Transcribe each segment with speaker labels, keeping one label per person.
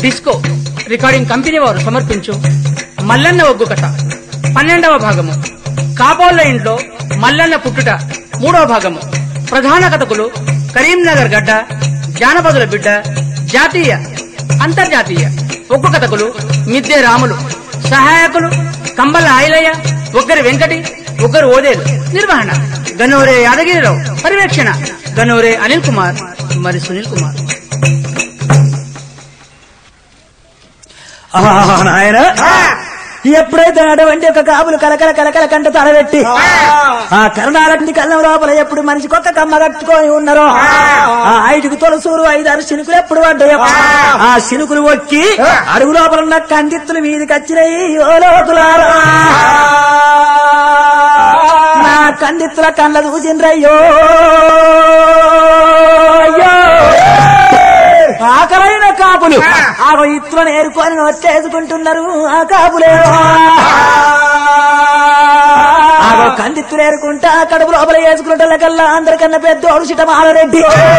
Speaker 1: Disco recording company వారు సమర్పించు మల్లన్న ఒగ్గు కథ పన్నెండవ భాగము కాపోళ్ళ ఇంట్లో మల్లన్న పుట్టుట మూడవ భాగము ప్రధాన కథకులు కరీంనగర్ గడ్డ జానపదుల బిడ్డ జాతీయ అంతర్జాతీయ ఒగ్గు కథకులు మిద్దె రాములు సహాయకులు కంబల ఆయిలయ్య ఒక్కరి వెంకటి ఒకరు ఓదేలు నిర్వహణ గనోరే యాదగిరిరావు పర్యవేక్షణ గనోరే అనిల్ కుమార్ మరి సునీల్ కుమార్
Speaker 2: ఆహా, నాయన ఎప్పుడైతే అటువంటి ఒక కాపులు కలకల కలకల కంట తలబెట్టి ఆ కరుణాలక్ష్మి కళ్ళం లోపల ఎప్పుడు మనిషికి ఒక్క కమ్మ కట్టుకొని ఉన్నారో ఆ ఐదుకు తొలసూరు ఐదారు శినుకులు ఎప్పుడు పడ్డాయో ఆ శినుకులు వచ్చి అడుగు లోపల ఉన్న కందిత్తులు మీదకి వచ్చినాయి ఓ లోతులారా నా కందిత్తుల కళ్ళ చూసిండ్రయ్యో అయ్యో ఆకలైన కాపులు ఆగో ఇత్తులను ఏరుకొని వచ్చేసుకుంటున్నారు ఆ కాపులే ఆగో కందిత్తులు ఏరుకుంటా కడుపు లోపల వేసుకుంటా కల్లా అందరికన్నా పెద్దోడు సిటమాలరెడ్డి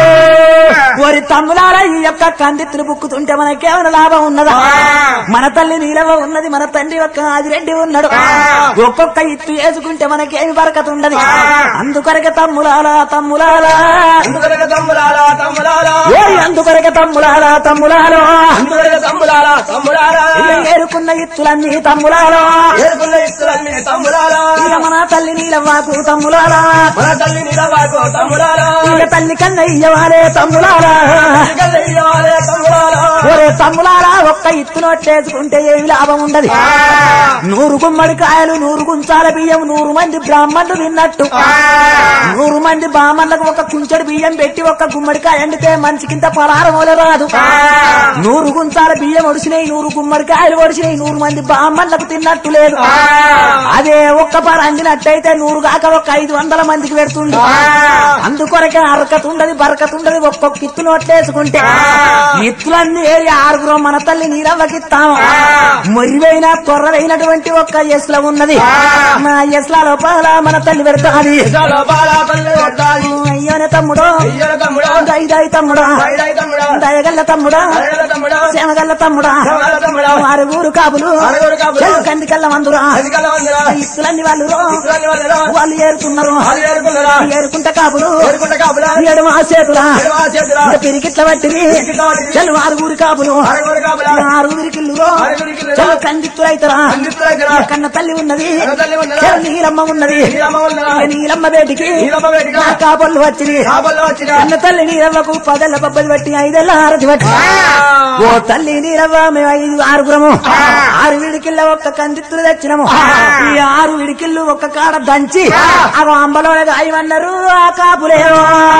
Speaker 2: ఓరి తమ్ములారా ఈ యొక్క కందిత్తులు బుక్కుతుంటే మనకేమైనా లాభం ఉన్నదా మన తల్లి నీలవ ఉన్నది మన తండ్రి ఒక్క ఆదిరెడ్డి ఉన్నాడు ఒక్కొక్క ఇత్తు వేసుకుంటే మనకేమి బరకత ఉండదు అందుకొరకే తమ్ములాలా తమ్ములాలా
Speaker 3: అందుకొరక తమ్ములారా తమ్ములారా
Speaker 2: ఓరి అందుకొరకే తమ్ములాలా తమ్ములాలో
Speaker 3: అందుకొరక తమ్ములారా తమ్ములారా
Speaker 2: ఏరుకున్న ఇత్తులన్నీ తమ్ములాలో
Speaker 3: ఏరుకున్న ఇస్తులన్నీ తమ్ములారా
Speaker 2: ఇక మన తల్లి నీలవ్వాకు తమ్ములాలా
Speaker 3: మన తల్లి నిలవాకు తమ్ములారా
Speaker 2: ఇక తల్లి కన్నయ్యవాలే తమ్ములాలా
Speaker 3: ఇకలయ్యాలే తమ్ములారా
Speaker 2: ఒరే తమ్ములారా ఒక్క ఇత్తు నోట్లేసుకుంటే ఏమి లాభం ఉండదు నూరు గుమ్మడికాయలు నూరు గుంచాల బియ్యం నూరు మంది బ్రాహ్మణులు తిన్నట్టు నూరు మంది బ్రాహ్మణులకు ఒక కుంచెడు బియ్యం పెట్టి ఒక్క గుమ్మడికాయ అండితే మనిషికింత పలారం రాదు నూరు గుంచాల బియ్యం ఒడిసినాయి నూరు గుమ్మడికాయలు ఒడిసినాయి నూరు మంది బ్రాహ్మణులకు తిన్నట్టు లేదు అదే ఒక్క పర అందినట్టయితే నూరు కాక ఒక ఐదు వందల మందికి పెడుతుంది అందుకొరకే అరకత ఉండదు బరకత ఉండదు ఒక్కొక్క ఇత్తు నోట్లేసుకుంటే ఇత్తులన్నీ ఏరి ఆరుగురు మన తల్లి నీరవ్వకిస్తాము మొరివైన కొర్రవైనటువంటి ఒక్క ఎస్ల ఉన్నది నా ఎస్ల లోపల మన తల్లి పెడతాది
Speaker 3: ఇసాలో బాలా తల్లి వద్దాలి
Speaker 2: అయ్యోనే తమ్ముడు
Speaker 3: అయ్యల తమ్ముడా
Speaker 2: దైదాయి తమ్ముడా
Speaker 3: బయడై తమ్ముడా
Speaker 2: దయగల్ల తమ్ముడా
Speaker 3: అయ్యల తమ్ముడా
Speaker 2: సేమగల్ల తమ్ముడా
Speaker 3: శివగల్ల తమ్ముడా
Speaker 2: ఆరుగురు కాపులు
Speaker 3: ఆరుగురు కాపులు.
Speaker 2: చెల్లు కందికల్ల మందురా
Speaker 3: అధికాల వందరా
Speaker 2: ఇత్తులన్నీ వాళ్ళు
Speaker 3: ఇస్తులన్నీ వాళ్ళరా
Speaker 2: వాళ్ళు ఏరుతున్నారు
Speaker 3: వాళ్ళు ఏరుకున్నారా
Speaker 2: ఏరుకుంట కాపులు
Speaker 3: ఏరుకుంట కాపులా
Speaker 2: ఏడు మా చేతులా
Speaker 3: ఎడమ చేతులా
Speaker 2: ఇంకా పిరికిట్ల పట్టిరి
Speaker 3: పిరికిట్ల పట్టిరి.
Speaker 2: చెల్లు ఆరుగురు కాపులు
Speaker 3: ఆరుగురు కాపులా
Speaker 2: ఆరుగురి కిల్లులో
Speaker 3: ఆరుగురి కిల్లులో
Speaker 2: చెల్లు కందిత్తులు అయితరా
Speaker 3: కందిత్తులు అయితరా.
Speaker 2: కన్న తల్లి ఉన్నది
Speaker 3: కన్న తల్లి ఉన్నదా?
Speaker 2: చెల్లు నీలమ్మ ఉన్నది
Speaker 3: నీలమ్మ ఉన్నదా?
Speaker 2: ఇక నీలమ్మ బేటికి
Speaker 3: నీలమ్మ బేటికి.
Speaker 2: నా కాపళ్ళు వచ్చింది
Speaker 3: కాపల్లో వచ్చిన
Speaker 2: కన్న తల్లి నీలమ్మకు పదేళ్ల పబ్బది బట్టి ఐదేళ్ల హారతి బట్టి ఓ తల్లి నీలవ్వ మేము ఐదు ఆరుగురము ఆరు విడికిళ్ళ ఒక్క కందిత్తులు తెచ్చినము ఈ ఆరు విడికిళ్ళు ఒక్క కాడ దంచి అవి అంబలో అయ్యమన్నారు ఆ కాపులేమో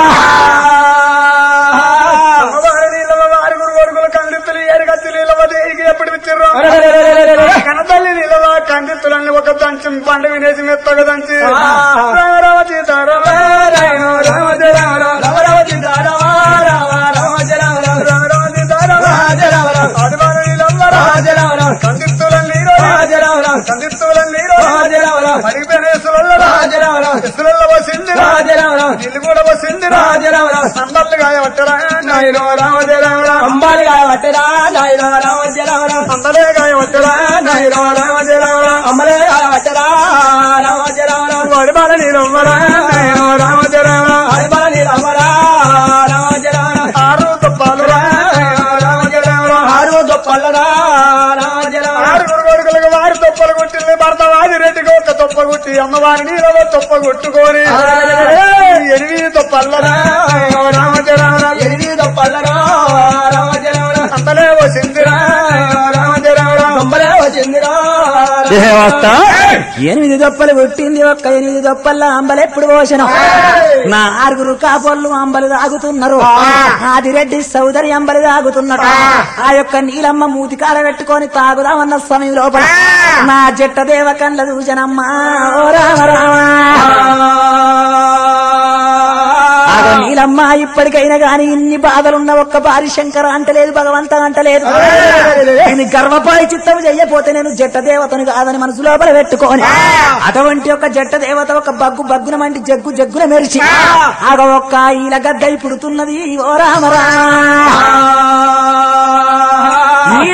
Speaker 4: అమ్మవారి నీళ్ళవ ఆరుగురు కొడుకులు కందిత్తులు ఏరుగత్తి నీళ్ళవ దేనికి ఎప్పుడు ఇచ్చారు కనతల్లి నీళ్ళవ కందిత్తులన్నీ ఒక దంచి పండుగ వినేసి మెత్తగా దంచి రామ సీతారామ రామ రామ జయ రామ రామ
Speaker 3: రామ రామ సీతారామ రామ రామ జయ రామ రామ
Speaker 4: రామ రామ సీతారామ
Speaker 3: రాజ రామ రామ
Speaker 4: ఆదివారం నీళ్ళవ
Speaker 3: రాజ రామ రామ
Speaker 4: కందిత్తులన్నీ
Speaker 3: రాజ రామ రామ
Speaker 4: కందిత్తులన్నీ
Speaker 3: రాజ రామ రామ
Speaker 4: మరిగిపోయిన ఇసులలో
Speaker 3: రాజ రామ రామ
Speaker 4: ఇసులలో వసింది
Speaker 3: రాజ రామ రామ
Speaker 4: నీళ్ళు కూడా వసింది
Speaker 3: రాజ రామ రామ
Speaker 4: సందర్లు గాయపట్టరా నాయన రామ జయ రామ రామ
Speaker 3: అంబాలిగా వట్టరా నాయన రామ జయ రామ రామ
Speaker 4: సందలే గాయపట్టరా నాయన రామ జయ రామ రామ
Speaker 3: అమ్మలే వట్టరా రామ జయ రామ రామ
Speaker 4: వడిబాల నీరమ్మరా నాయన రామ జయ రామ రామ
Speaker 3: హరిబల నీలమ్మరా రామ జయ రామ రామ
Speaker 4: ఆరు తప్పాలురా నాయన రామ జయ రామ రామ
Speaker 3: ఆరు దొప్పల్లరా రామ జయ రామ రామ
Speaker 4: ఆరుగురు కొడుకులకు వారి తొప్పలు కొట్టింది భర్త వారి రెడ్డికి ఒక తొప్ప కొట్టి అమ్మవారి నీరవ తొప్ప కొట్టుకొని ఎనిమిది తొప్పల్లరా నాయన రామ జయ రామ రామ
Speaker 3: ఎనిమిది దొప్పల్లరా రామ జయ రామ రామ
Speaker 4: సందలే వసిందిరా నాయన రామ జయ రామ రామ
Speaker 3: అంబలే వచ్చిందిరా
Speaker 2: దేవస్థ ఎనిమిది దొప్పలు పుట్టింది ఒక్క ఎనిమిది దొప్పల్ల అంబలు ఎప్పుడు పోషణం నా ఆరుగురు కాపోళ్ళు అంబలు తాగుతున్నారు ఆదిరెడ్డి సౌదరి అంబలు తాగుతున్నారు ఆ యొక్క నీలమ్మ మూతి కాల పెట్టుకొని తాగుదామన్న సమయం లోపల నా జట్ట దేవ కండ్ల చూచనమ్మా ఓ రామ రామ ఆగో నీలమ్మ ఇప్పటికైనా గాని ఇన్ని బాధలున్న ఒక్క బారి శంకర అంటలేదు భగవంత అంటలేదు నేను గర్వపాయి చిత్తం చెయ్యపోతే నేను జట్ట దేవతను కాదని మనసు లోపల పెట్టుకోని అటువంటి ఒక జట్ట దేవత ఒక బగ్గు బగ్గున మంటి జగ్గు జగ్గున మెరిచి ఆగ ఒక్క ఈల గద్దై పుడుతున్నది ఓ రామ రామ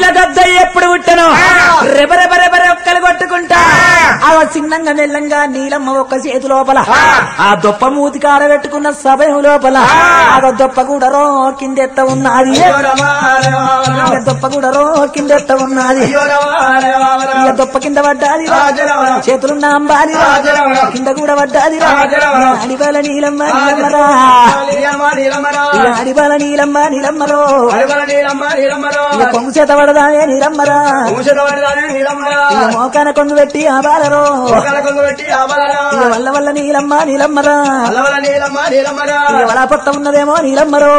Speaker 2: ఎప్పుడు పుట్టను రెబరెబ రెబరె ఒక్కలు కొట్టుకుంటా ఆ చిన్నంగా మెల్లంగా నీలమ్మ ఒక్క చేతి లోపల ఆ దొప్ప మూతి కాడ పెట్టుకున్న సమయం లోపల ఆ దొప్ప కూడా రో కిందెత్త ఉన్నది ఇక దొప్ప కూడా రో కిందెత్త ఉన్నది ఇక దొప్ప కింద పడ్డాది చేతులున్న అంబాలి కింద కూడా పడ్డాది అడిబాల నీలమ్మ నీలమ్మరా ఇక అడిబాల నీలమ్మ నీలమ్మరో ఇక కొంగు చేత పడదానే నీలమ్మరా ఇక మోకాన కొంగు పెట్టి ఆ బాలరో ఇక వల్ల వల్ల నీలమ్మ నీలమ్మరా ఇక వల పొత్త ఉన్నదేమో నీలమ్మరో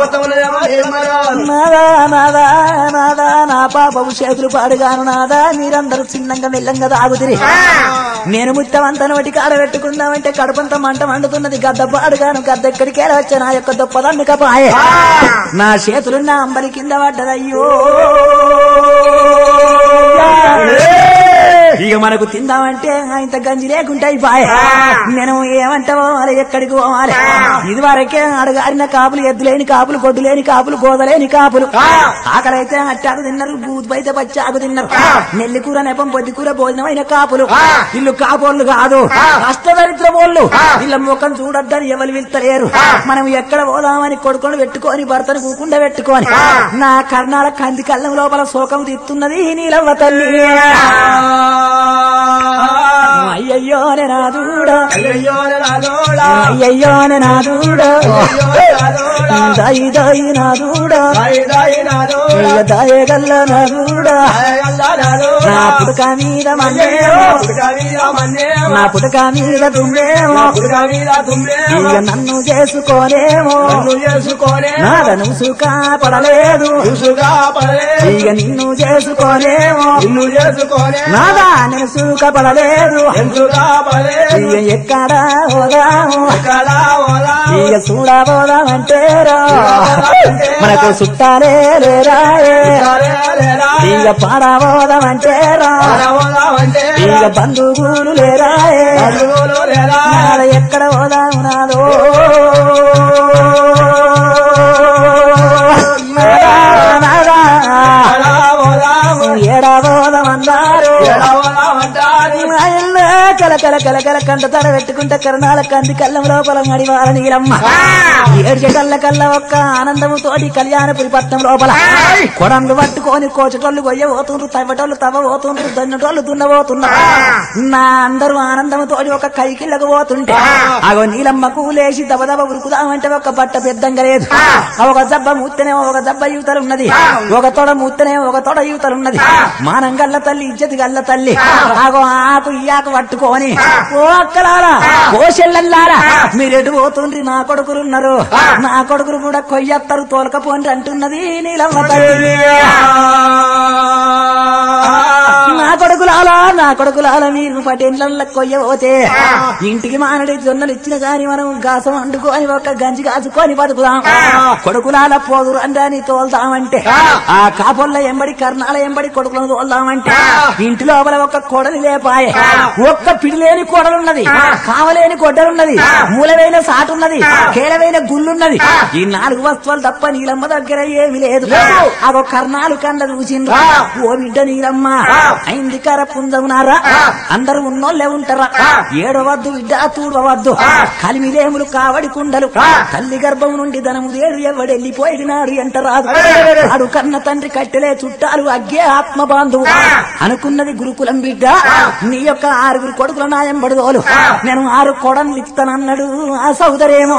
Speaker 2: నాదా నాదా నాదా నా పాపము చేతులు పాడుగాను నాదా మీరందరూ చిన్నంగా మెల్లంగా తాగుతిరి నేను ముత్తమంతను ఒకటి కాడ పెట్టుకుందామంటే కడుపంత మంట మండుతున్నది గద్ద పాడుగాను గద్ద ఎక్కడికే వచ్చా నా యొక్క దొప్పదండు కపాయే నా చేతులు నా అంబలి కింద పడ్డదయ్యో ఇక మనకు తిందామంటే ఇంత గంజి లేకుంటే అయిపోయే నేను ఏమంటావో అలా ఎక్కడికి పోవాలి ఇది వరకే అడగారిన కాపులు ఎద్దులేని కాపులు గొడ్డు లేని కాపులు గోదలేని కాపులు ఆకలైతే అట్టాకు తిన్నారు బూత్ అయితే పచ్చాకు తిన్నారు నెల్లి కూర నెపం పొద్దు కూర భోజనమైన కాపులు ఇల్లు కాపోళ్ళు కాదు అష్టదరిద్ర పోళ్ళు వీళ్ళ ముఖం చూడొద్దని ఎవరు వెళ్తలేరు మనం ఎక్కడ పోదామని కొడుకొని పెట్టుకొని భర్తను కూకుండా పెట్టుకొని నా కర్ణాల కంది కళ్ళం లోపల శోకం తీస్తున్నది నీలవ్వ తల్లి అయ్యయ్యో నాదూడా అయ్యయ్యో నాదూడా దాయి దాయి నాదూడా దాయగల్ల నాదూడా నా పుడక మీద మన్నేమో నా పుడక మీద దుమ్మేమో ఇక నన్ను చేసుకోనేమో నాదను సుఖ పడలేదు ఇక నిన్ను చేసుకోనేమో నాదా నేను సుఖ పడలేదు ఇక ఎక్కడ పోదాము ఇక చూడబోదామంటేరా మనకు చుట్టాలే లేరా ఇక పాడబోదామంటేరా ఇక బంధువులు లేరా నాడ ఎక్కడ పోదాము నాదో నాదా, నాదా. ఏడా పోదామన్నారు మా ఇల్లు కల కల కల కల కంట తడ పెట్టుకుంటే కరణాల కంది కళ్ళం లోపల మడివాల నీలమ్మ ఏడ్చే కళ్ళ కళ్ళ ఒక్క ఆనందము తోటి కళ్యాణపురి పట్నం లోపల కొడంలు పట్టుకొని కోచటోళ్ళు గొయ్య పోతుండ్రు తవ్వటోళ్ళు తవ్వ పోతుండ్రు దన్నటోళ్ళు దున్నబోతున్నారు నా అందరూ ఆనందము తోటి ఒక కైకిళ్ళకు పోతుంటే అగో నీలమ్మకు లేచి దబ దబ ఉరుకుదామంటే ఒక బట్ట పెద్దంగా లేదు ఒక జబ్బ మూత్తనే ఒక జబ్బ యువతలు ఉన్నది ఒక తొడ మూత్తనే ఒక తొడ యువతలు ఉన్నది మానం గల్ల తల్లి ఇజ్జతి గల్ల తల్లి ఆగో ఆకు ఈ ఆకు పట్టుకొని ఓ అక్కలారా ఓ చెల్లెల్లారా మీరెటు పోతుండ్రి నా కొడుకులు ఉన్నారు నా కొడుకులు కూడా కొయ్యత్తరు తోలకపోండి అంటున్నది నీలమ్మ తల్లి నా కొడుకులాలా నా కొడుకులాల మీరు పటేళ్ళ కొయ్యబోతే ఇంటికి మానడి జొన్నలు ఇచ్చిన గాని మనం గాసం వండుకొని ఒక గంజి కాచుకొని బతుకుదాం కొడుకులాల పోదురు అందాని తోల్దామంటే ఆ కాపుల్ల ఎంబడి కర్ణాల ఎంబడి కొడుకులను తోల్దామంటే ఇంటి లోపల ఒక కొడలి లేపాయే ఒక్క పిడిలేని కొడలున్నది కావలేని కొడ్డలున్నది మూలమైన సాటున్నది కేలమైన గుళ్ళున్నది ఈ నాలుగు వస్తువులు తప్ప నీలమ్మ దగ్గర ఏమి లేదు అగో కర్ణాలు కండ చూసిండ్రు ఓ బిడ్డ నీలమ్మ అయింది కర పుంజమునారా అందరూ ఉన్నోళ్ళే ఉంటారా ఏడవద్దు బిడ్డ తూడవద్దు కలిమిలేములు కావడి కుండలు తల్లి గర్భం నుండి ధనము దేడు ఎవడెళ్ళిపోయినాడు ఎంట రాదు ఆడు కన్న తండ్రి కట్టెలే చుట్టాలు అగ్గే ఆత్మ బాంధువు అనుకున్నది గురుకులం బిడ్డ నీ యొక్క ఆరుగురు కొడుకుల నాయం పడుదోలు నేను ఆరు కొడన్లు ఇస్తానన్నాడు ఆ సోదరేమో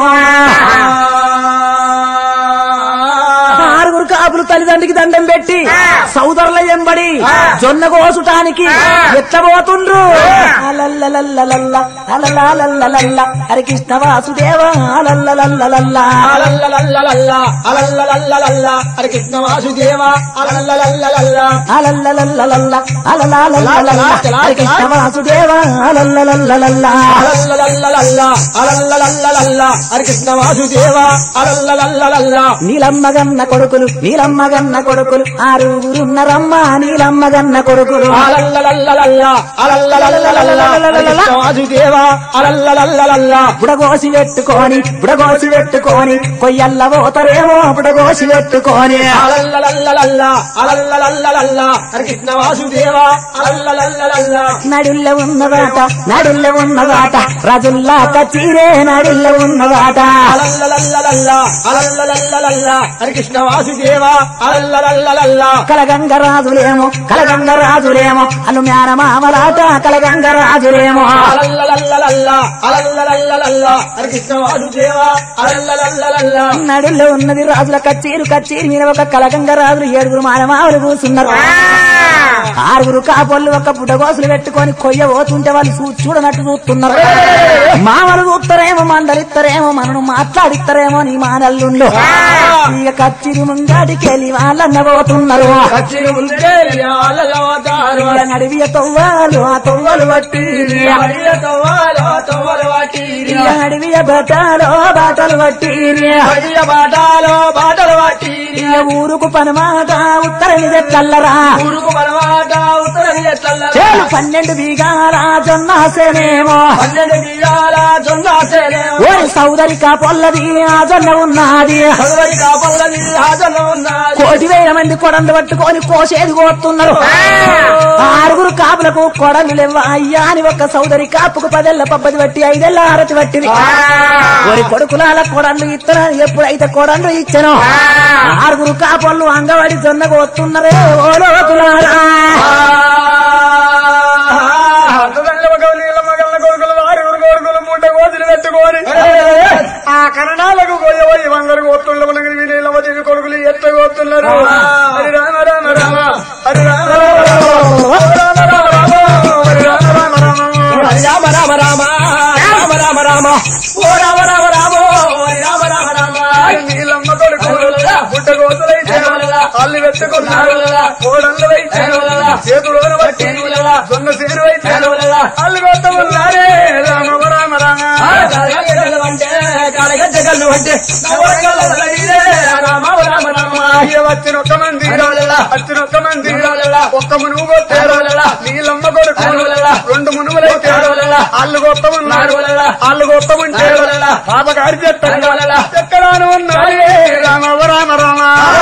Speaker 2: ఆరుగురు కాపులు తల్లిదండ్రికి దండం పెట్టి సౌదరుల ఎంబడి జొన్న కోసుటానికి ఎత్తబోతుండ్రు అలల్లలల్లలల్ల, అలలాలల్లలల్ల, హరి కృష్ణ వాసుదేవ అలల్లలల్లలల్ల.
Speaker 3: హరి కృష్ణ వాసుదేవ అలల్లలల్లలల్ల
Speaker 2: అలల్లలల్లలల్ల, అలలాలల్లలల్ల, హరి కృష్ణ వాసుదేవ అలల్లలల్లలల్ల.
Speaker 3: అలల్లలల్లలల్ల అలల్లలల్లలల్ల హరి కృష్ణ వాసుదేవ అలల్లలల్లలల్ల
Speaker 2: నీలమ్మ గన్న కొడుకులు నీలమ్మ నీలమ్మగన్న కొడుకులు ఆరుగురున్నరమ్మ నీలమ్మగన్న కొడుకులు
Speaker 3: అలల్లలల్లలల్ల, అలల్లలల్లలల్ల, వాసుదేవా అలల్లలల్లలల్ల.
Speaker 2: బుడగోసి పెట్టుకొని బుడగోసి పెట్టుకొని కొయ్యల్ల పోతరేమో బుడగోసి పెట్టుకొని
Speaker 3: అలల్లలల్లలల్ల, అలల్లలల్లలల్ల, హరి కృష్ణ వాసుదేవా అలల్లలల్లలల్ల.
Speaker 2: నడుల్ల ఉన్నదాట నడుల్ల ఉన్నదాట రజుల్లా కచీరే నడుల్ల ఉన్నదాట
Speaker 3: అలల్లలల్లలల్ల, అలల్లలల్లలల్ల, హరి కృష్ణ వాసుదేవా అలల్లలల్లలల్ల.
Speaker 2: కలగంగరాజులేమో కలగంగరాజులేమో అల్లు మేనమామలాట కలగంగరాజులేమో
Speaker 3: అలల్లలల్లలల్ల, అలల్లలల్లలల్ల, హరి కృష్ణ వాసుదేవా అలల్లలల్లలల్ల.
Speaker 2: నడుల్లో ఉన్నది రాజుల కచ్చీరు కచ్చీరు మీద ఒక కలకంగ రాజులు ఏడుగురు మానమావులు కూర్చున్నారు ఆరుగురు కాపోళ్ళు ఒక పుట్టగోసులు పెట్టుకొని కొయ్య పోతుంటే వాళ్ళు చూ- చూడనట్టు చూస్తున్నారు మామలు చూస్తారేమో మందలిస్తారేమో మనను మాట్లాడిస్తారేమో నీ మానల్లుండు ఇక కచ్చిరి ముంగాడికెళ్ళి వాళ్ళన్న పోతున్నారు
Speaker 3: కచ్చిరి ముందే అలలవతారు.
Speaker 2: ఇక నడివియ తొవ్వాలు ఆ తొవ్వలు బట్టి
Speaker 3: అడియ తవ్వాలో తవ్వలు వాటిరి.
Speaker 2: ఇక నడివియ బటాలో బాటలు బట్టి
Speaker 3: అడియ బాటలో బాటలు వాటిరి.
Speaker 2: ఇక ఊరుకు పనమాట ఉత్తరని తెల్లరా
Speaker 3: ఊరుకు మనమాట ఉత్తరం ఎట్లల్ల
Speaker 2: చేలు పన్నెండు బీగాల జొన్నాసేనేమో
Speaker 3: పన్నెండు బియ్యాల జొన్న సేనేమో.
Speaker 2: ఓరి సౌదరిక పొల్లది ఆ జొన్న ఉన్నది
Speaker 3: చదువరి కాపల్లది హాజరు ఉన్నది.
Speaker 2: కోటి వేల మంది కొడంలు పట్టుకొని కోసేది కోస్తున్నారు ఆరుగురు కాపులకు కొడలు లేవు అయ్యా అని ఒక సౌదరి కాపుకు పదేళ్ల పబ్బది బట్టి ఐదేళ్ల ఆరతి పట్టింది ఓరి కొడుకులాల కొడంలు ఇత్తన ఎప్పుడైతే కొడంలు ఇచ్చను ఆరుగురు కాపులు అంగవాడి జొన్న కోస్తున్నారే ఓ లోకులారా
Speaker 4: అర్థదండ్ల ఒక నీలమ్మ గల్ల కొడుకులు ఆరుగురు కొడుకులు మూట కోతులు పెట్టుకొని ఆ కరణాలకు పోయబోయి వందరు కోతుండ నీలమ్మ దేవి కొడుకులు ఎట్ట కోతున్నారు హరి రామ రామ రామ హరి రామ రామ రామ రామ రామ రామ హరి రామ రామ రామ
Speaker 3: రామ రామ రామ రామ రామ రామ ఓ రామ రామ రామ ఓ రామ రామ రామ
Speaker 4: నీలమ్మ కొడుకులు పుట్ట కోతులైతే అల్లు పెట్టుకున్నారు కోడళ్ళు అయితే చేతులోన బట్టి సొన్న సేను అయితే అల్లు కొత్త ఉన్నారే రామ రామ రామ
Speaker 3: అంటే కాడగడ్డగల్లు అంటే నవరకల్లలైరే రామ రామ రామ
Speaker 4: అయ్య వచ్చిన ఒక్క మంది వచ్చిన ఒక్క మంది ఒక్క మునుగు కొట్టారు నీళ్ళమ్మ కొడుకు రెండు మునుగులైతే అల్లు గొప్ప ఉన్నారు అల్లు గొప్ప ఉంటే పాపగారి చెట్టు ఎక్కడాను ఉన్నాయి రామ రామ రామ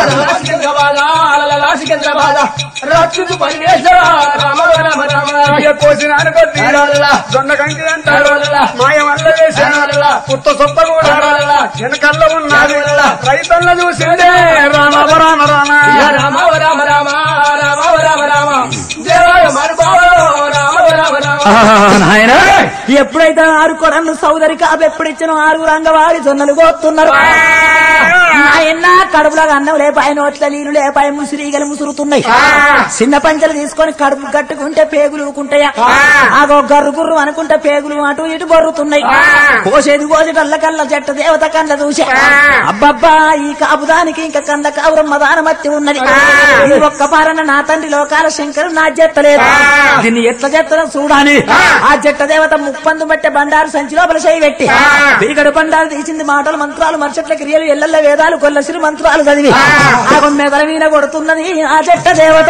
Speaker 3: రాక్షసు పరమేశ్వర రామ రామ రామ
Speaker 4: అయ్య కోసినాను కొద్ది జొన్న కంకి అంటారు మాయ వల్ల వేశారు పుత్త సొప్ప కూడా వెనకల్ల ఉన్నది రైతన్న చూసిందే రామ రామ రామ
Speaker 3: రామ రామ రామ రామ రామ రామ దేవాయ మరుభావ రామ రామ రామ
Speaker 2: నాయన ఎప్పుడైతే ఆరు కొడలు సౌదరి కాపు ఎప్పుడు ఇచ్చిన ఆరుగురు అంగవాడి జొన్నలు కోస్తున్నారు నాయన కడుపులో అన్నం లేపాయ నోట్ల నీళ్లు లేపాయ ముసిరీగలు ముసురుతున్నాయి చిన్న పంచలు తీసుకొని కడుపు కట్టుకుంటే పేగులు ఊకుంటాయా ఆగో గర్రు గుర్రు అనుకుంటే పేగులు అటు ఇటు బొర్రుతున్నాయి కోసేది కోసేటల్ల కళ్ళ చెట్ట దేవత కళ్ళ చూసే అబ్బబ్బా ఈ కాపుదానికి ఇంకా కంద కావురమ్మ దానమత్తి ఉన్నది ఈ ఒక్క పారన నా తండ్రి లోకాల శంకరు నా చెత్తలేదు దీన్ని ఎట్ల చెత్తలో చూడాలి ఆ చెట్ట దేవత ముప్పందు బట్టే బండారు సంచి లోపల చేయి పెట్టి పిరిగడు బండారు తీసింది మాటలు మంత్రాలు మరుసట్ల క్రియలు ఎల్లెల్ల వేదాలు కొల్లసిరి మంత్రాలు చదివి ఆ మెదల మీద కొడుతున్నది ఆ చెట్ట దేవత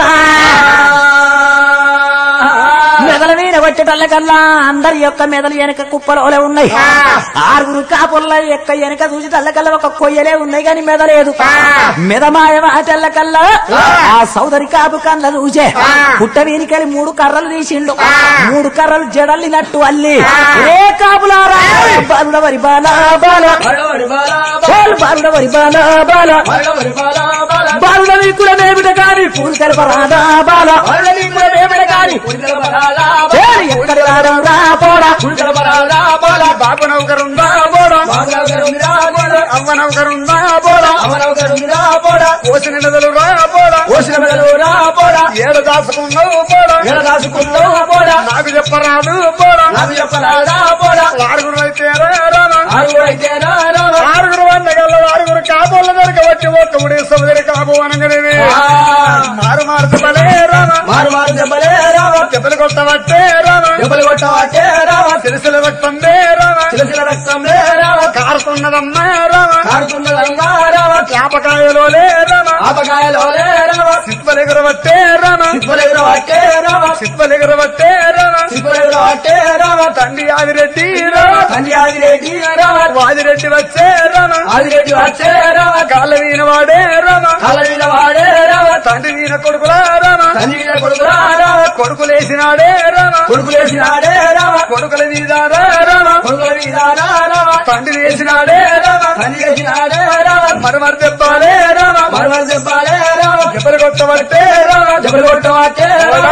Speaker 2: మెదల మీద కొట్టేటల్లకల్లా అందరి యొక్క మెదలు వెనక కుప్పలోలే ఉన్నాయి ఆరుగురు కాపుల్ల యొక్క వెనక చూసి తల్లకల్లా ఒక కొయ్యలే ఉన్నాయి కానీ మెదలేదు మెదమాయ వాటల్లకల్లా ఆ సౌదరి కాపు కళ్ళ చూసే పుట్ట వీనికెళ్ళి మూడు కర్రలు తీసిండు మూడు కర్రలు జడల్లినట్టు అల్లి ఏ కాపులారా బాలుడ వరి బాల బాల
Speaker 3: బడవడి బాలా
Speaker 2: చాలు బాలుడ వరి బాల బాల
Speaker 3: బడవడి బాలా బాలా
Speaker 2: బాలుడ నీకుల మేమిట కాని పూలు కలపరాదా బాల
Speaker 3: బడవడి కూడా మేమడే కాని పుడికల బరాలా
Speaker 2: చాలు ఎక్కడ రాడం రా పోడా
Speaker 3: పుడికల బరాలా బాలా
Speaker 4: బాబు నౌకరుందా బోడా
Speaker 3: బాగా ఉందిరా బోడ
Speaker 4: అవ్వ నౌకరుందా బోడా
Speaker 3: అవనవకరు ఉందిరా బోడ
Speaker 4: కోసిన మెదలు రా బోడా
Speaker 3: ఓసిన మెదలు రా బోడ
Speaker 4: ఏడు దాసుకున్నావు బోడా
Speaker 3: ఎడ దాసుకున్నావు బోడ
Speaker 4: నాకు చెప్పరాదు బోడా
Speaker 3: నాకు చెప్పరాదా బోడ
Speaker 4: ఆరుగురు అయితే రానా
Speaker 3: ఆరుగురు అయితే రా రా
Speaker 4: ఆరుగురు వందగల్ల ఆరుగురు కాపుల దొరక వచ్చి ఒక్క ఉడే సముదరి కాపు అనగానే మారు మారుతు పడే రానా
Speaker 3: మారు మారు దెబ్బలే రావ
Speaker 4: దెబ్బలు కొట్టవట్టే రానా
Speaker 3: దెబ్బలు కొట్టవట్టే రావ
Speaker 4: తెలుసుల రక్తందే రానా
Speaker 3: చిలసిల రక్తంలే రావ
Speaker 4: కారుతున్నదమ్మా రానా
Speaker 3: కారుతున్నదంగా రావ
Speaker 4: జ్ఞాపకాయలో రమ
Speaker 3: ఆపకాయలో రామ
Speaker 4: సిప్పలెగరవట్టే రమ
Speaker 3: సిప్పులెగురు పట్టే రామ
Speaker 4: సిప్పలెగరవట్టే రమ
Speaker 3: సిప్పులెగురు పట్టే రామ
Speaker 4: తండ్రి ఆదిరెడ్డి రమ
Speaker 3: తండ్రి ఆదిరెడ్డి రామ
Speaker 4: వాదిరెడ్డి వచ్చే రమ
Speaker 3: ఆదిరెడ్డి వచ్చే రామ
Speaker 4: కాళ్ళ వీణ వాడే రమ
Speaker 3: కాల మీద వాడే రామ
Speaker 4: తండ్రి వీణ కొడుకులా రమ
Speaker 3: తండ్రి మీద కొడుకురా రామ
Speaker 4: కొడుకులేసినాడే రమ
Speaker 3: కొడుకులేసినాడే రామ
Speaker 4: కొడుకుల మీద రమ
Speaker 3: కొడుకుల మీద రామ
Speaker 4: తండ్రి వేసినాడే రమ
Speaker 3: తండ్రి వేసినాడే రామ
Speaker 4: మరమరు తెప్పాలే రమ
Speaker 3: మరమలు చెప్పాలే రామ
Speaker 4: దెబ్బలు కొట్టబట్టే రమ
Speaker 3: దెబ్బలు కొట్టవాటే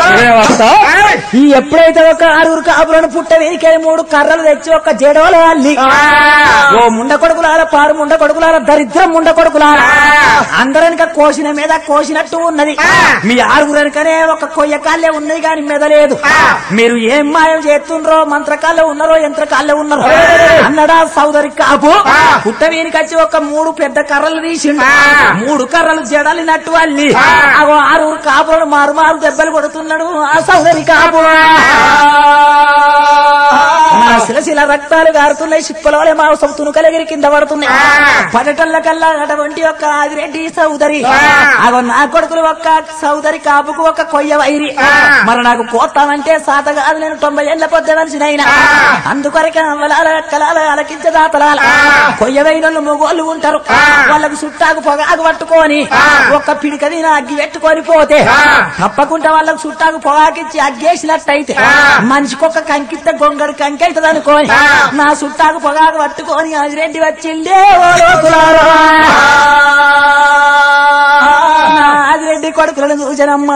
Speaker 2: ఈ ఎప్పుడైతే ఒక ఆరుగురు కాపులను పుట్ట వెనికే మూడు కర్రలు తెచ్చి ఒక జడోల అల్లి ఓ ముండ కొడుకులార పాడు ముండ కొడుకులార దరిద్రం ముండ కొడుకులార అందరనిక కోసిన మీద కోసినట్టు ఉన్నది మీ ఆరుగురనికనే ఒక కొయ్య కాళ్ళే ఉన్నది కాని మెదలేదు మీరు ఏం మాయం చేస్తుండ్రో మంత్రకాల్లో ఉన్నారో యంత్రకాల్లో ఉన్నారో అన్నడా సౌదరి కాపు పుట్ట వీనికొచ్చి ఒక మూడు పెద్ద కర్రలు తీసిండు మూడు కర్రలు జడలినట్టు అల్లి అగో ఆరుగురు కాపులను మారు మారు దెబ్బలు కొడుతున్నాడు ఆ సౌదరి కాపు నా శిలశిల రక్తాలు గారుతున్నాయి సిప్పలోనే మాంసం తునుకలగిరి కింద పడుతున్నాయి పడటల్ల కల్లా అటువంటి ఒక ఆదిరెడ్డి సౌదరి అగో నా కొడుకులు ఒక్క సౌదరి కాపుకు ఒక కొయ్య వైరి మరి నాకు కోస్తామంటే సాత కాదు నేను తొంభై ఏళ్ల పొద్దు మనిషినైనా అందుకొరకే అవ్వలాల అక్కలాల అలకించదాతలాల కొయ్య వైనోళ్ళు మొగోళ్ళు ఉంటారు వాళ్ళకు చుట్టాకు పొగాకు పట్టుకొని ఒక్క పిడికది అగ్గి పెట్టుకొని పోతే తప్పకుండా వాళ్ళకు చుట్టాకు పొగాకిచ్చి అగ్గేసినట్టయితే మనిషికొక కంకిస్తే గొంగడి కంకి అవుతుంది అనుకోని నా చుట్టాకు పొగాకు పట్టుకొని ఆదిరెడ్డి వచ్చిండే ఓ లోకులారా. నా ఆదిరెడ్డి కొడుకులను చూచనమ్మా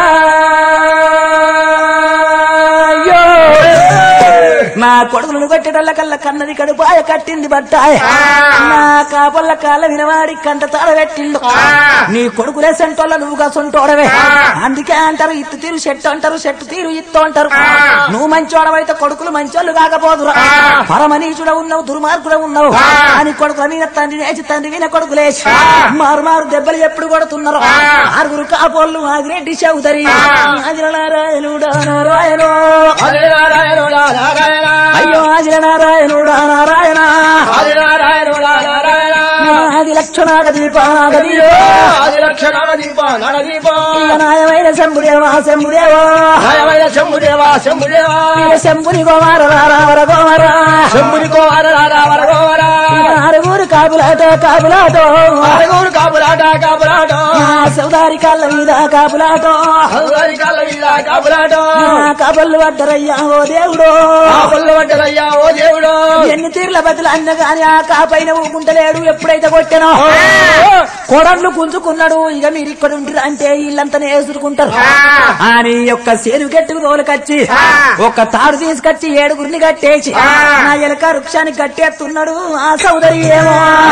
Speaker 2: అయ్యో. నా కొడుకులను కొట్టేటల్ల కల్లా కన్నది కడుపాయ కట్టింది బట్టాయ నా కాపల్ల కాళ్ళ వినవాడి కంట తాడ పెట్టిండు నీ కొడుకులే సెంటోళ్ళ నువ్వు కసంటోడవే అందుకే అంటారు ఇత్తు తీరు చెట్టు అంటారు చెట్టు తీరు ఇత్తు అంటారు నువ్వు మంచోడవైతే కొడుకులు మంచోళ్ళు కాకపోదురా పరమనీచుడ ఉన్నావు దుర్మార్గుడ ఉన్నావు అని కొడుకుల మీద తండ్రి వేసి తండ్రి మీద కొడుకులేసి మారు మారు దెబ్బలు ఎప్పుడు కొడుతున్నారు ఆరుగురు కాపోళ్ళు ఆగిరెడ్డి చౌదరి ఆదిల నారాయణుడా నారాయణో
Speaker 3: ఆదినారాయణుడా నారాయణ
Speaker 2: అయ్యో ఆదిల నారాయణుడా నారాయణ
Speaker 3: ఆదినారాయణుడా నారాయణ
Speaker 2: ఆది లక్షణాగ దీపాగ దీపో
Speaker 3: ఆది లక్షణ దీప నడదీప
Speaker 2: నాయమైన శంభుదేవా శంభుదేవో
Speaker 3: నాయమైన శంభుదేవా శంభుదేవా
Speaker 2: శంభుని గోమార రావర గోమర
Speaker 3: శంభుని కోవర రావర గోవర
Speaker 2: ఆరుగురు కాపులాట కాపులాటో
Speaker 3: అరుగురు కాపులాట కాపులాట
Speaker 2: సౌదారి కాళ్ళ మీద కాపులాటో
Speaker 3: అల్లారి కళ్ళ మీద కాపులాట
Speaker 2: కబళ్ళు పడ్డరయ్యా ఓ దేవుడో
Speaker 3: కాపుల్లో పడ్డరయ్యా ఓ దేవుడు
Speaker 2: ఎన్ని తీర్ల బతులు అన్న గాని ఆ కాపైన ఊకుంటలేడు ఎప్పుడైతే కొట్టానో కొడన్లు గుంజుకున్నాడు ఇక మీరు ఇక్కడ ఉంటారు అంటే వీళ్ళంతా వేసుకుంటారు అని యొక్క సేను గట్టుకు తోలుకొచ్చి ఒక తాడు తీసుకొచ్చి ఏడుగురిని కట్టేసి నా ఎలక వృక్షానికి కట్టేస్తున్నాడు ఆ సౌదరి ఏమో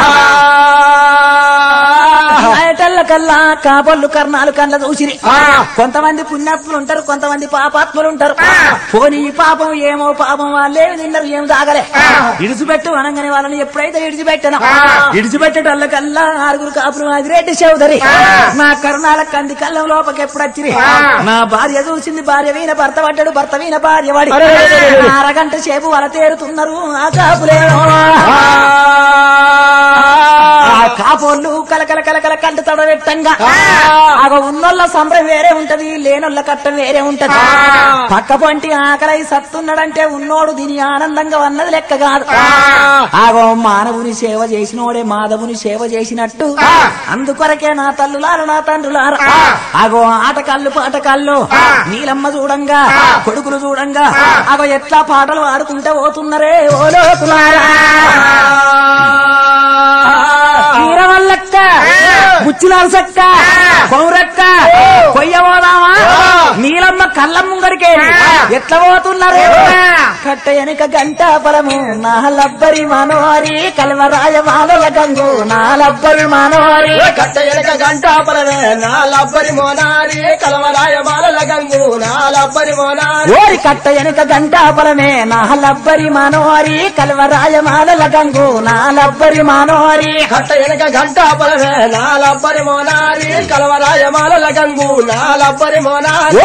Speaker 2: ఆయటల్ల కల్లా కాపళ్ళు కర్ణాలు కళ్ళ చూసిరి కొంతమంది పుణ్యాత్ములు ఉంటారు కొంతమంది పాపాత్ములు ఉంటారు పోనీ ఈ పాపం ఏమో పాపం వాళ్ళేమి తిన్నారు ఏం తాగలే ఇడిచిపెట్టు అనగానే వాళ్ళని ఎప్పుడైతే ఇడిచిపెట్టాను ఇడిచిపెట్టేటల్ల కల్లా ఆరుగురు కాపురం ఆదిరెడ్డి చౌదరి నా కరుణాల కంది కళ్ళం లోపకి ఎప్పుడు వచ్చిరి నా భార్య చూసింది భార్య వీణ భర్త పడ్డాడు భర్త వీణ భార్య వాడి అరగంట సేపు వల తేరుతున్నారు ఆ కాపులేమో ఆ కాపోళ్ళు కలకల కలకల కంట తడబెట్టంగా ఆగ ఉన్నోళ్ళ సంబరం వేరే ఉంటది లేనోళ్ళ కట్టం వేరే ఉంటది పక్క పొంటి ఆకలై సత్తున్నాడంటే ఉన్నోడు దీని ఆనందంగా అన్నది లెక్క కాదు ఆగో మానవుని సేవ చేసినోడే మాధవుని సేవ చేసినట్టు అందుకొరకే నా తల్లులారు నా తండ్రులారు ఆగో ఆటకాళ్ళు పాటకాళ్ళు నీలమ్మ చూడంగా కొడుకులు చూడంగా ఆగో ఎట్లా పాటలు ఆడుకుంటా పోతున్నారే ఓ లోకులారా వీరవల్లక్క బుచ్చిలాల్సక్క కౌరక్క కొయ్య పోదామా నీలమ్మ కళ్ళ ముంగడికే ఎట్లా పోతున్నారు కట్ట వెనుక గంట పొలము నా లబ్బరి మనోరి కల్వరాయ మాలల గంగు నా లబ్బరి మనోరి
Speaker 3: కట్ట ఎనక గంటాపలనే నా లబ్బరి మోనారి కలవరాయ మాలల గంగు నా లబ్బరి మోనారి
Speaker 2: ఓరి కట్ట వెనుక గంట పొలమే నా లబ్బరి మనోరి కల్వరాయ మాలల గంగు నా లబ్బరి మనోరి
Speaker 3: కట్ట ఎనక గంటాపలనే నా లబ్బరి మోనారి కలవరాయ మాలల గంగు నా లబ్బరి మోనారి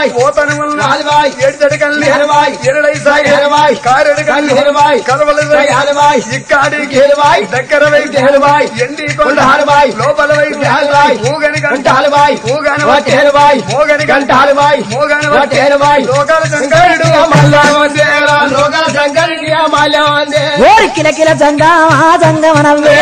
Speaker 3: నాలుబాయ్
Speaker 4: పోతని వల్ల
Speaker 3: నాలుబాయ్
Speaker 4: ఏడు తడకల్ని
Speaker 3: ఎనభై
Speaker 4: ఎరడై సాయి
Speaker 3: ఎనభై
Speaker 4: కారెడు కల్లి
Speaker 3: ఎనభై
Speaker 4: కలవల
Speaker 3: ఎనభై
Speaker 4: ఇక్కాడి
Speaker 3: ఎనభై
Speaker 4: దగ్గర వైపు
Speaker 3: ఎనభై
Speaker 4: ఎండి
Speaker 3: కొండ ఎనభై
Speaker 4: లోపల వైపు
Speaker 3: ఎనభై
Speaker 4: ఊగని
Speaker 3: గంట
Speaker 4: గంట
Speaker 3: ఎనభై
Speaker 4: ఊగని
Speaker 3: ఒకటి ఎనభై
Speaker 4: మోగని
Speaker 3: గంట ఎనభై
Speaker 4: మోగని
Speaker 3: ఒకటి ఎనభై
Speaker 4: లోకాల శంకరుడు
Speaker 3: లోకాల శంకరుడికి మళ్ళా వందే
Speaker 2: ఓరి కిలకిల జంగా జంగమనవ్వే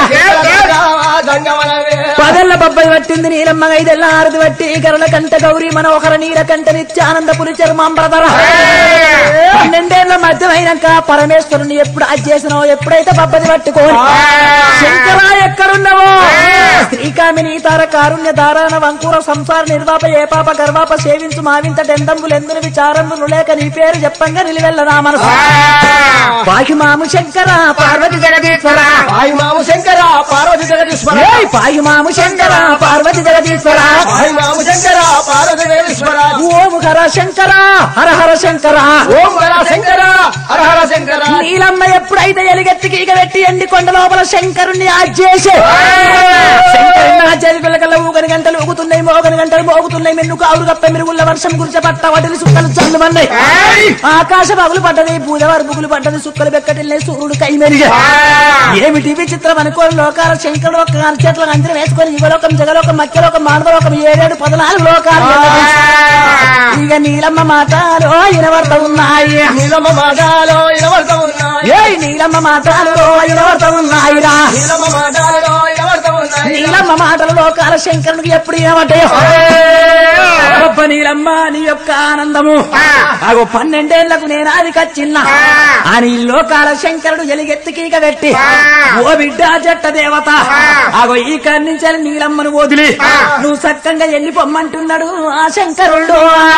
Speaker 3: సంగమనవే
Speaker 2: పదల్ల బొబ్బై పట్టింది నీలమ్మ ఐదెల్ల ఆరది పట్టి గరుల కంట గౌరీ మనోహర నీల కంట నిత్యానంద పులి చర్మాంబరధర పన్నెండేళ్ల మధ్యమైనాక పరమేశ్వరుని ఎప్పుడు అది చేసినావో ఎప్పుడైతే బొబ్బది పట్టుకోని శంకర ఎక్కడున్నావో శ్రీకామిని తార కారుణ్య దారాన వంకూర సంసార నిర్వాప ఏ పాప గర్వాప సేవించు మావింత డెందంబులెందును విచారంబులు లేక నీ పేరు చెప్పంగా నిలివెల్ల నా మనసు పాకి మాము శంకర పార్వతి జగదీశ్వర
Speaker 3: ఆయి మాము శంకర పార్వతి జగదీశ్వర
Speaker 2: ఏయ్ పాయి మాము శంకర పార్వతి జగదీశ్వర
Speaker 3: ఆయి మాము శంకర పార్వతి జగదీశ్వర
Speaker 2: ఓం హర శంకర హర హర శంకర
Speaker 3: ఓం హర శంకర హర హర శంకర
Speaker 2: నీలమ్మ ఎప్పుడైతే ఎలుగెత్తి కీక పెట్టి ఎండి కొండ లోపల శంకరుణ్ణి ఆజేసే శంకరుణ్ణి ఆచేసి పిల్లకల్ల ఊగని గంటలు ఊగుతున్నాయి మోగని గంటలు మోగుతున్నాయి మెన్ను కావులు కప్ప మెరుగుళ్ళ వర్షం గురిచ పట్ట వడిని సుక్కలు చల్లుమన్నాయి ఆకాశ పగులు పడ్డది పూజవారు బుగులు పడ్డది సుక్కలు బెక్కటిల్లాయి సూర్యుడు కై మెరిగా ఏమిటి విచిత్రం అనుకోని లోకాల శంకరుడు ఒక చేతులకు అంతరం వేసుకొని యుగలోకం జగలోకం మధ్యలోకం మానవలోకం ఏడేడు పద్నాలుగు లోకాలు ఇక నీలమ్మ మాటలు వినవర్త ఉన్నాయి
Speaker 3: నీలమ్మ మాటాలో ఇనవర్తం ఉన్నాయి
Speaker 2: ఏ నీలమ్మ మాటలు వినవర్త ఉన్నాయిరా
Speaker 3: నీలమ్మ మాటాలో ఇనవర్తం ఉన్నాయి
Speaker 2: నీలమ్మ మాటలు లోకాల శంకరునికి ఎప్పుడు ఏమంటాయో గొప్ప నీలమ్మ నీ యొక్క ఆనందము అగో పన్నెండేళ్లకు నేను అది కచ్చిన్నా అని లోకాల శంకరుడు ఎలిగెత్తికీక పెట్టి ఓ బిడ్డ జట్ట దేవత అగో ఈ నుంచి నీలమ్మను వదిలి నువ్వు సక్కంగా వెళ్ళిపోమ్మంటున్నాడు ఆ శంకరుడు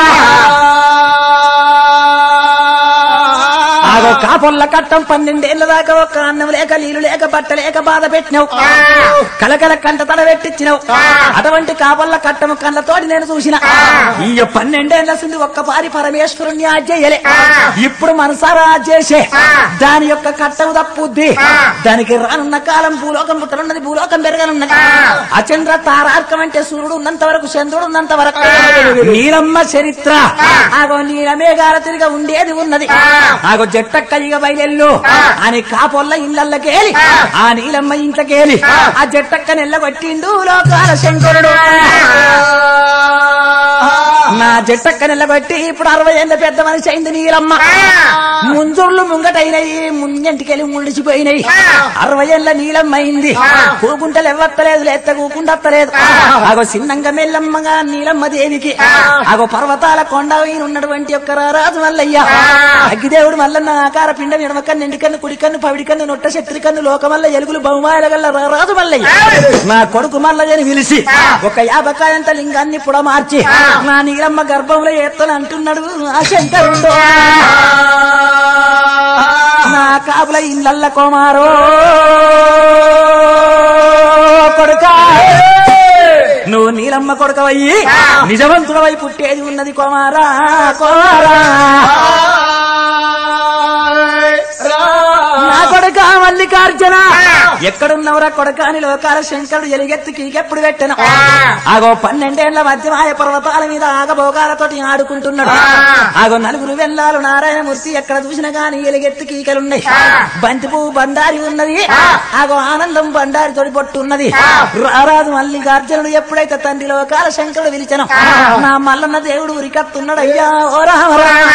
Speaker 2: ఆగో కాపొల్ల కట్టం పన్నెండేళ్ల దాకా ఒక్క అన్నం లేక నీళ్లు లేక బట్ట లేక బాధ పెట్టినావు కలకల కంట తడ పెట్టించినావు అటువంటి కాపొల్ల కట్టము కళ్ళతోటి నేను చూసిన ఈ పన్నెండేళ్ల సుంది ఒక్క పారి పరమేశ్వరుణ్ణి ఆజ్యలే ఇప్పుడు మనసారా చేసే దాని యొక్క కట్టము తప్పుద్ది దానికి రానున్న కాలం భూలోకం పుట్టనున్నది భూలోకం పెరగనున్నది అచంద్ర తారార్కం అంటే సూర్యుడు ఉన్నంత వరకు చంద్రుడు ఉన్నంత వరకు నీలమ్మ చరిత్ర ఆగో నీలమేఘాల తిరిగా ఉండేది ఉన్నది ఆగో జట్టక్క ఇక బయలెల్లు అని కాపొల్ల ఇళ్ళకేలి ఆ నీలమ్మ ఇంట్లోకేలి ఆ జట్టక్క నెల్లగొట్టిండు లోకాల శంకరుడు నా జట్టక్క నెల్లగొట్టి ఇప్పుడు అరవై ఏళ్ళ పెద్ద మనిషి అయింది నీలమ్మ ముంజుళ్ళు ముంగటైనయి ముంజంటికెళ్ళి ముడిచిపోయినాయి అరవై ఏళ్ళ నీలమ్మ అయింది కూకుంటలు ఎవ్వత్తలేదు లేత కూకుండత్తలేదు ఆగో చిన్నంగా మెల్లమ్మగా నీలమ్మ దేవికి ఆగో పర్వతాల కొండ పైన ఉన్నటువంటి యొక్క రారాజు మల్లయ్య అగ్గిదేవుడు మల్లన్న ఆకార పిండం ఎడమ కన్ను ఎండి కన్ను కుడి కన్ను పవిడి కన్ను నొట్ట శత్రి కన్ను లోకమల్ల ఎలుగులు బహుమాయల గల్ల రారాజు మల్లయ్య నా కొడుకు మల్లయ్యని పిలిచి ఒక యాభకాయంత లింగాన్ని పుడ మార్చి నా నీలమ్మ గర్భంలో ఎత్తని అంటున్నాడు ఆ శంకరుడు నా కాపుల ఇళ్ళల్ల కోమారో కొడుకా నువ్వు నీలమ్మ కొడుకవయ్యి నిజవంతుడవై పుట్టేది ఉన్నది కుమారా కుమారా నా కొడుక మల్లికార్జున ఎక్కడున్నవరా కొడుక అని లోకాల శంకరుడు ఎలిగెత్తి కీకెప్పుడు పెట్టను ఆగో పన్నెండేళ్ల మధ్యమాయ పర్వతాల మీద ఆగభోగాలతోటి ఆడుకుంటున్నాడు ఆగో నలుగురు వెళ్ళాలు నారాయణమూర్తి ఎక్కడ చూసినా గాని ఎలిగెత్తి కీకలున్నాయి బంతి పువ్వు బండారి ఉన్నది ఆగో ఆనందం బండారి తోడి పొట్టు ఉన్నది రారాజు మల్లికార్జునుడు ఎప్పుడైతే తండ్రి లోకాల శంకరుడు పిలిచను నా మల్లన్న దేవుడు ఉరికత్తున్నాడు అయ్యా ఓ రామ రామ.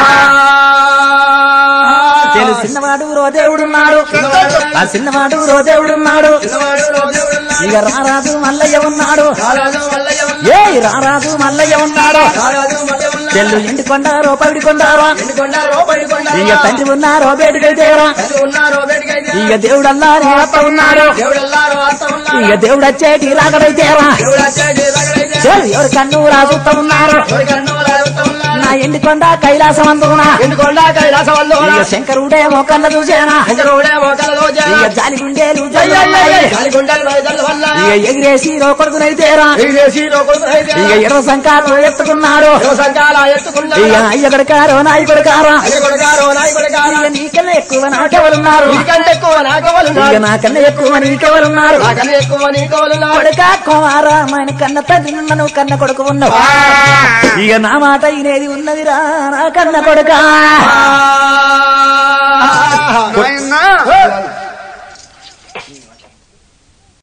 Speaker 2: తెలు చిన్నవాడు రో దేవుడున్నాడు ఆ చిన్నవాడు రో దేవుడున్నాడు ఇక రారాజు మల్లయ్య ఉన్నాడు ఏ రారాజు మల్లయ్య ఉన్నాడు తెల్లు ఇంటి కొండారో పవిడి కొండారో ఇక తండ్రి ఉన్నారో బేటికైతేరా ఇక దేవుడల్లా నీ అత్త ఉన్నాడు ఇక దేవుడు వచ్చేటి రాగడైతేరా చెల్ ఎవరు కన్ను రాజుతా ఉన్నారు నా ఎండి కొండ కైలాసం అందుకున్నా
Speaker 3: ఎందుకొండ కైలాసం వల్ల
Speaker 2: ఇక శంకరుడే మోకన్న చూసేనా
Speaker 3: శంకరుడే మోకాళ్ళలో చేరా.
Speaker 2: ఇక జాలి గుండేలు
Speaker 3: గాలిగుండెల వైద్యుల వల్ల
Speaker 2: ఇక ఎగిరేసి రోకొడుకునైతేరా
Speaker 3: ఎగిరేసి లోకులు అయితే
Speaker 2: ఇక ఎర్ర సంకారం ఎత్తుకున్నాడు
Speaker 3: సంకాల ఎత్తుకున్నా
Speaker 2: ఇక అయ్య కొడకారో నాయ కొడకారా
Speaker 3: అయ్య కొడుకారో నాయ కొడుకారో
Speaker 2: ఇక నీకన్నా ఎక్కువ నాకెవరున్నారు
Speaker 3: నీకంటే ఎక్కువ నాకెవరున్నారు
Speaker 2: ఇక నాకన్నా ఎక్కువ నీకెవరున్నారు
Speaker 3: నాకన్నా ఎక్కువ నీకెవరున్నారు
Speaker 2: కొడుక కుమారామాయన కన్న తల్లి నువ్వు కన్న కొడుకు ఉన్నావు ఇక నా మాట ఇనేది ఉన్నదిరా నా కన్న కొడుక
Speaker 4: నాయనా